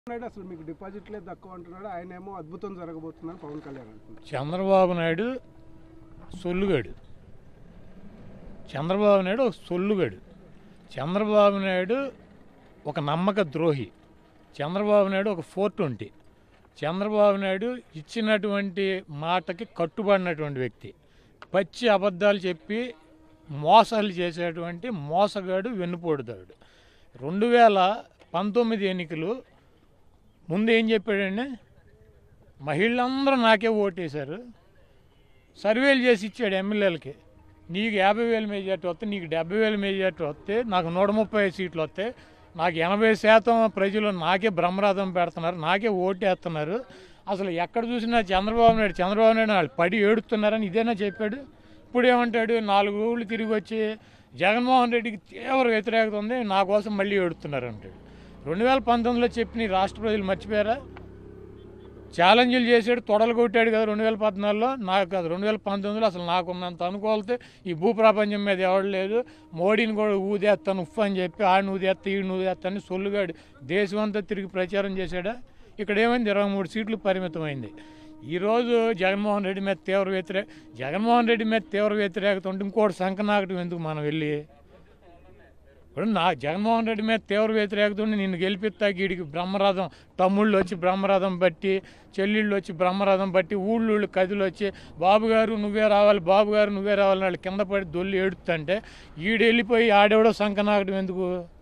నాయుడు అసలు మీకు డిపాజిట్లే తక్కువ అంటున్నాడు ఆయన ఏమో అద్భుతం జరగబోతుందని పవన్ కళ్యాణ్ అంటున్నారు చంద్రబాబు నాయుడు సొల్లుగాడు చంద్రబాబు నాయుడు ఒక సొల్లుగాడు చంద్రబాబు నాయుడు ఒక నమ్మక ద్రోహి చంద్రబాబు నాయుడు ఒక ఫోర్ ట్వంటీ చంద్రబాబు నాయుడు ఇచ్చినటువంటి మాటకి కట్టుబడినటువంటి వ్యక్తి పచ్చి అబద్ధాలు చెప్పి మోసాలు చేసేటువంటి మోసగాడు వెన్నుపోడుదాడు రెండు వేల పంతొమ్మిది ఎన్నికలు ముందు ఏం చెప్పాడండి మహిళలందరూ నాకే ఓటేశారు సర్వేలు చేసి ఇచ్చాడు ఎమ్మెల్యేలకి నీకు యాభై వేల మెజార్టీ వస్తే నీకు డెబ్బై వేల మెజార్టీ వస్తే నాకు నూట ముప్పై ఐదు సీట్లు వస్తే నాకు ఎనభై శాతం ప్రజలు నాకే బ్రహ్మరథం పెడుతున్నారు నాకే ఓటేస్తున్నారు అసలు ఎక్కడ చూసినా చంద్రబాబు నాయుడు చంద్రబాబు నాయుడు వాళ్ళు పడి ఏడుతున్నారని ఇదేనా చెప్పాడు ఇప్పుడు ఏమంటాడు నాలుగు ఊళ్ళు తిరిగి వచ్చి జగన్మోహన్ రెడ్డికి తీవ్ర వ్యతిరేకత ఉంది నా కోసం మళ్ళీ ఏడుతున్నారు అంటాడు రెండు వేల పంతొమ్మిదిలో చెప్పిన ఈ రాష్ట్ర ప్రజలు మర్చిపోయారా ఛాలెంజ్లు చేసాడు తొడలు కొట్టాడు కదా రెండు వేల పద్నాలుగులో నాకు కాదు రెండు వేల పంతొమ్మిదిలో అసలు నాకున్నంత అనుకోలితే ఈ భూప్రపంచం మీద ఎవడు లేదు మోడీని కూడా ఊదేస్తాను ఉఫ్ అని చెప్పి ఆడిని ఊదేస్తా ఈడిని ఊదేస్తా అని సొల్లుగాడు దేశం అంతా తిరిగి ప్రచారం చేశాడా ఇక్కడ ఏమైంది ఇరవై మూడు సీట్లు పరిమితమైంది ఈరోజు జగన్మోహన్ రెడ్డి మీద తీవ్ర వ్యతిరేక జగన్మోహన్ రెడ్డి మీద తీవ్ర వ్యతిరేకత ఉంటే ఇంకోటి సంకనాకటం ఎందుకు మనం వెళ్ళి ఇప్పుడు నా జగన్మోహన్ రెడ్డి మీద తీవ్ర వ్యతిరేకత ఉండి నిన్ను గెలిపిస్తా గీడికి బ్రహ్మరథం తమ్ముళ్ళు వచ్చి బ్రహ్మరథం బట్టి చెల్లిళ్ళు వచ్చి బ్రహ్మరథం బట్టి ఊళ్ళు కదిలు వచ్చి బాబు గారు నువ్వే రావాలి బాబు గారు నువ్వే రావాలి వాళ్ళు కింద పడి దొల్లి ఏడుతుంటే ఈడు వెళ్ళిపోయి ఆడెవడో సంకనాకటం ఎందుకు